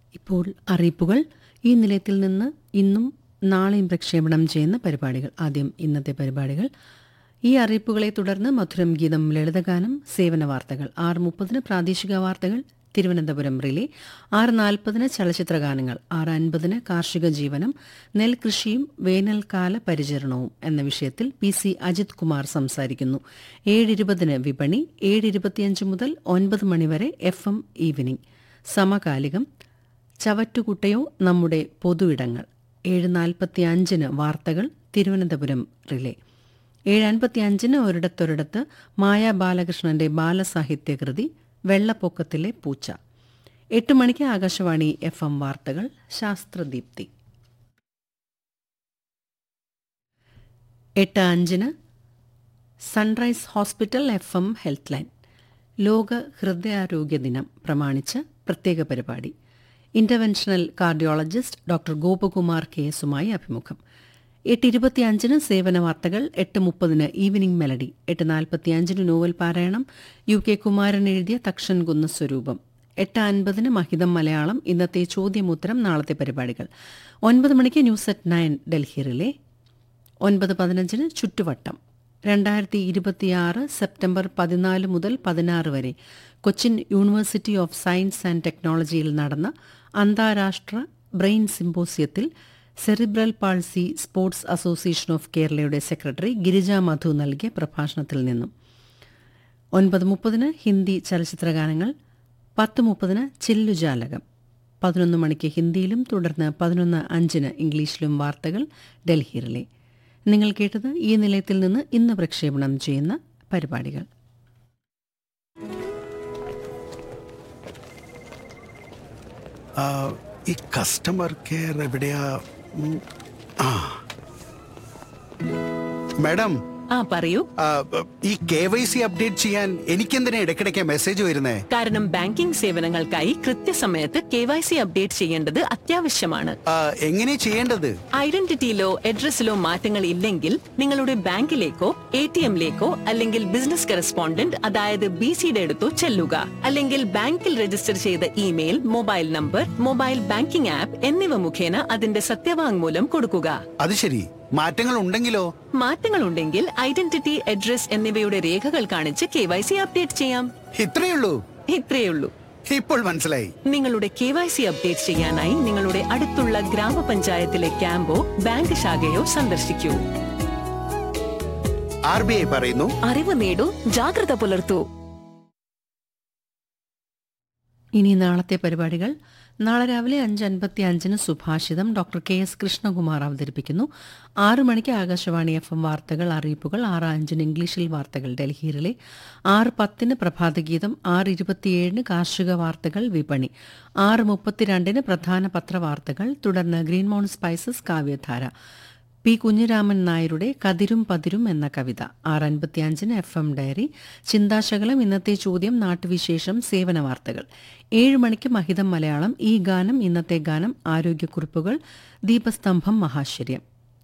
ഇപ്പോൾ അറിയിപ്പുകൾ ഈ നിലയത്തിൽ നിന്ന് ഇന്നും നാളെയും പ്രക്ഷേപണം ചെയ്യുന്ന പരിപാടികൾ ആദ്യം ഇന്നത്തെ പരിപാടികൾ ഈ അറിയിപ്പുകളെ തുടർന്ന് മധുരം ഗീതം ലളിതഗാനം സേവന വാർത്തകൾ ആറ് മുപ്പതിന് പ്രാദേശിക വാർത്തകൾ തിരുവനന്തപുരം റിലേ ആറ് നാൽപ്പതിന് ചലച്ചിത്ര ഗാനങ്ങൾ ആറ് അൻപതിന് കാർഷിക ജീവനം നെൽകൃഷിയും വേനൽക്കാല പരിചരണവും എന്ന വിഷയത്തിൽ പി സി അജിത് കുമാർ സംസാരിക്കുന്നു ഏഴ് ഇരുപതിന് വിപണി ഏഴ് ഇരുപത്തിയഞ്ച് മുതൽ ഒൻപത് മണിവരെ എഫ് എം ഈവനിംഗ് സമകാലികം ചവറ്റുകുട്ടയോ നമ്മുടെ പൊതുയിടങ്ങൾ ഏഴ് നാൽപ്പത്തി അഞ്ചിന് വാർത്തകൾ തിരുവനന്തപുരം റിലേ ഏഴ് അൻപത്തി അഞ്ചിന് ഒരിടത്തൊരിടത്ത് മായാ ബാലകൃഷ്ണന്റെ ബാലസാഹിത്യകൃതി വെള്ളപ്പൊക്കത്തിലെ പൂച്ച എട്ട് മണിക്ക് ആകാശവാണി എഫ് എം വാർത്തകൾ ശാസ്ത്രദീപ്തി എട്ട് അഞ്ചിന് sunrise hospital F M health line ലോക ഹൃദയാരോഗ്യ ദിനം പ്രമാണിച്ച് പ്രത്യേക പരിപാടി interventional cardiologist doctor Gopakumar K എസുമായി അഭിമുഖം എട്ട് ഇരുപത്തിയഞ്ചിന് സേവന വാർത്തകൾ എട്ട് മുപ്പതിന് ഈവനിംഗ് മെലഡി എട്ട് നാൽപ്പത്തിയഞ്ചിന് നോവൽ പാരായണം യു കെ കുമാരൻ എഴുതിയ തക്ഷൻ കുന്ന സ്വരൂപം എട്ട് അൻപതിന് മഹിതം മലയാളം ഇന്നത്തെ ചോദ്യമുത്തരം നാളത്തെ പരിപാടികൾ ഒൻപത് മണിക്ക് news at nine Delhi relay ഒൻപത് പതിനഞ്ചിന് ചുറ്റുവട്ടം രണ്ടായിരത്തി ഇരുപത്തിയാറ് സെപ്റ്റംബർ പതിനാല് മുതൽ പതിനാറ് വരെ Cochin university of science and ടെക്നോളജിയിൽ നടന്ന അന്താരാഷ്ട്ര ബ്രെയിൻ സിംബോസിയത്തിൽ cerebral palsy sports association of കേരളയുടെ സെക്രട്ടറി ഗിരിജ മധു നൽകിയ പ്രഭാഷണത്തിൽ നിന്നും ഒൻപത് മുപ്പതിന് ഹിന്ദി ചലച്ചിത്രഗാനങ്ങൾ പത്ത് മുപ്പതിന് ചില്ലുജാലകം പതിനൊന്ന് മണിക്ക് ഹിന്ദിയിലും തുടർന്ന് പതിനൊന്ന് അഞ്ചിന് ഇംഗ്ലീഷിലും വാർത്തകൾ ഡൽഹിയിലെ നിങ്ങൾ കേട്ടത് ഈ നിലയത്തിൽ നിന്ന് ഇന്ന് പ്രക്ഷേപണം ചെയ്യുന്ന പരിപാടികൾ ആ, ഈ കസ്റ്റമർ കെയർ എവിടെയാ ഉം, ആ മാഡം ആ പറയൂ ആ, ഈ കെ വൈ സി അപ്ഡേറ്റ് ചെയ്യാൻ എനിക്കെന്തിനാ ഇടയ്ക്കിടയ്ക്ക് മെസ്സേജ് വരുന്നേ കാരണം ബാങ്കിംഗ് സേവനങ്ങൾക്കായി കൃത്യസമയത്ത് കെ വൈ സി അപ്ഡേറ്റ് ചെയ്യേണ്ടത് അത്യാവശ്യമാണ് ആ, എങ്ങനെ ചെയ്യേണ്ടത് ഐഡന്റിറ്റിയിലോ അഡ്രസ്സിലോ മാറ്റങ്ങൾ ഇല്ലെങ്കിൽ നിങ്ങളുടെ ബാങ്കിലേക്കോ എ ടി എമ്മിലേക്കോ അല്ലെങ്കിൽ ബിസിനസ് കറസ്പോണ്ടന്റ് അതായത് ബി സിയുടെ അടുത്തോ ചെല്ലുക അല്ലെങ്കിൽ ബാങ്കിൽ രജിസ്റ്റർ ചെയ്ത email mobile number mobile banking app എന്നിവ മുഖേന അതിന്റെ സത്യവാങ്മൂലം കൊടുക്കുക അത് ശരി മാറ്റങ്ങൾ ഉണ്ടെങ്കിലോ മാറ്റങ്ങളുണ്ടെങ്കിൽ ഐഡന്റിറ്റി അഡ്രസ് എന്നിവയുടെ രേഖകൾ കാണിച്ച് കെ വൈ സി അപ്ഡേറ്റ് ചെയ്യാം ഇത്രയുള്ളൂ ഇത്രയുള്ളൂ ഇപ്പോൾ മനസ്സിലായി നിങ്ങളുടെ കെ വൈ സി അപ്ഡേറ്റ് ചെയ്യാനായി നിങ്ങളുടെ അടുത്തുള്ള ഗ്രാമപഞ്ചായത്തിലെ ക്യാമ്പോ ബാങ്ക് ശാഖയോ സന്ദർശിക്കൂ ആർ ബി ഐ പറയുന്നു അറിവ് നേടൂ ജാഗ്രത പുലർത്തൂ ഇനി നാളത്തെ പരിപാടികൾ നാളെ രാവിലെ അഞ്ച് അൻപത്തി അഞ്ചിന് സുഭാഷിതം ഡോക്ടർ കെ എസ് കൃഷ്ണകുമാർ അവതരിപ്പിക്കുന്നു ആറ് മണിക്ക് ആകാശവാണി എഫ് എം വാർത്തകൾ അറിയിപ്പുകൾ ആറ് അഞ്ചിന് ഇംഗ്ലീഷിൽ വാർത്തകൾ ഡൽഹിയിലെ ആറ് പത്തിന് പ്രഭാതഗീതം ആറ് ഇരുപത്തിയേഴിന് കാർഷിക വാർത്തകൾ വിപണി ആറ് മുപ്പത്തിരണ്ടിന് പ്രധാന പത്രവാർത്തകൾ തുടർന്ന് ഗ്രീൻ മൗണ്ട് സ്പൈസസ് കാവ്യധാര പി കുഞ്ഞിരാമൻ നായരുടെ കതിരും പതിരും എന്ന കവിത ആറ് അൻപത്തിയഞ്ചിന് എഫ് എം ഡയറി ചിന്താശകലം ഇന്നത്തെ ചോദ്യം നാട്ടുവിശേഷം സേവന വാർത്തകൾ ഏഴ് മണിക്ക് മഹിതം മലയാളം ഈ ഗാനം ഇന്നത്തെ ഗാനം ആരോഗ്യക്കുറിപ്പുകൾ ദീപസ്തംഭം മഹാശ്ചര്യം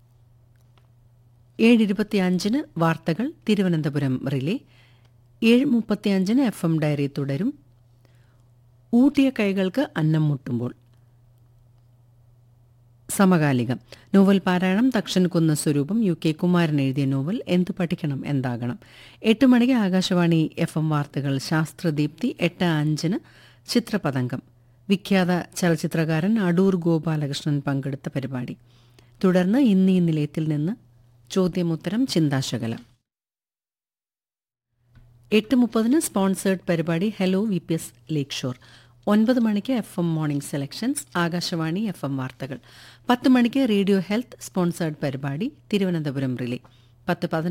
ഏഴ് ഇരുപത്തിയഞ്ചിന് വാർത്തകൾ തിരുവനന്തപുരം റിലേ ഏഴ് മുപ്പത്തിയഞ്ചിന് എഫ് എം ഡയറി തുടരും ഊട്ടിയ കൈകൾക്ക് അന്നം മുട്ടുമ്പോൾ സമകാലികം നോവൽ പാരായണം തക്ഷൻ കുന്ന സ്വരൂപം യു കെ കുമാരൻ എഴുതിയ നോവൽ എന്തു പഠിക്കണം എന്താകണം എട്ട് മണിക്ക് ആകാശവാണി എഫ് എം വാർത്തകൾ ശാസ്ത്രദീപ്തി എട്ട് അഞ്ചിന് ചിത്രപതംഗം വിഖ്യാത ചലച്ചിത്രകാരൻ അടൂർ ഗോപാലകൃഷ്ണൻ പങ്കെടുത്ത പരിപാടി തുടർന്ന് ഇന്നീ നിലയത്തിൽ നിന്ന് ചോദ്യമുത്തരം ചിന്താശകലം എട്ട് മുപ്പതിന് സ്പോൺസേർഡ് പരിപാടി hello V P S lake shore ഒൻപത് മണിക്ക് F M morning selections Akashvani F M വാർത്തകൾ പത്ത് മണിക്ക് റേഡിയോ ഹെൽത്ത് സ്പോൺസേർഡ് പരിപാടി തിരുവനന്തപുരം റിലേ പത്ത് പതിനഞ്ച്